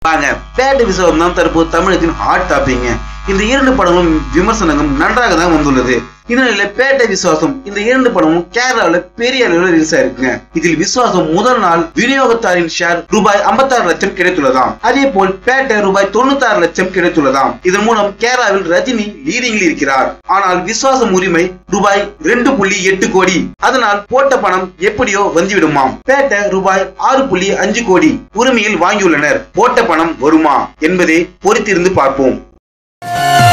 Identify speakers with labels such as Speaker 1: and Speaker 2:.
Speaker 1: வாங்க பேட்ட விசுவாசம் தான் தற்போது தமிழகத்தின் ஹாட் டாப்பிங்க இந்த இரண்டு படங்களும் விமர்சனங்களும் நன்றாக தான் வந்துள்ளது இந்த நிலையில பேட்டை விசுவாசம் இந்த இரண்டு படமும் கேரளாவில் பெரிய அளவில் ரிலீஸ் ஆயிருக்குங்க இதில் விசுவாசம் முதல் நாள் விநியோகத்தாரின் ஷேர் ரூபாய் 56 லட்சம் கிடைத்துள்ளதாம் அதே போல் பேட்டை ரூபாய் 96 லட்சம் கிடைத்துள்ளதாம் இதன் மூலம் கேரளாவில் ரஜினி லீடிங்கில் இருக்கிறார் ஆனால் விசுவாசம் உரிமை ரூபாய் ரெண்டு புள்ளி எட்டு கோடி அதனால் போட்ட பணம் எப்படியோ வந்துவிடுமாம் பேட்டை ரூபாய் ஆறு புள்ளி அஞ்சு கோடி உரிமையில் வாங்கியுள்ளனர் போட்ட பணம் வருமா என்பதை பொறுத்திருந்து பார்ப்போம்